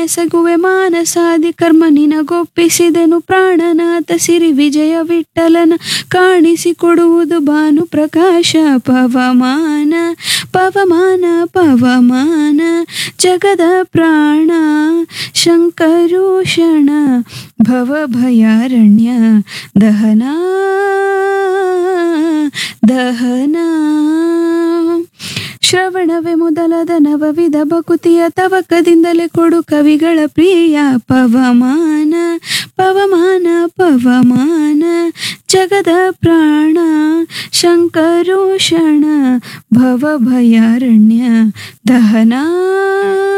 ಎಸಗುವೆ ಮಾನಸಾದಿ ಕರ್ಮ ನಿನಗೊಪ್ಪಿಸಿದೆನು ಪ್ರಾಣನಾಥ ಸಿರಿ ವಿಜಯ ವಿಠಲನ ಕಾಣಿಸಿಕೊಡುವುದು ಭಾನು ಪ್ರಕಾಶ ಪವಮಾನ ಪವಮಾನ ಪವಮಾನ ಜಗದ ಪ್ರಾಣ ಶಂಕರೋಷಣ ಭವಭಯಾರಣ್ಯ ದಹನ ದಹನ ಶ್ರವಣವೇ ಮೊದಲಾದ ನವವಿಧ ಭಕುತಿಯ ತವಕದಿಂದಲೇ ಕೊಡು ಕವಿಗಳ ಪ್ರಿಯ ಪವಮಾನ ಪವಮಾನ ಪವಮಾನ ಜಗದ ಪ್ರಾಣ ಶಂಕರೋಷಣ ಭವಭಯಾರಣ್ಯ ದಹನ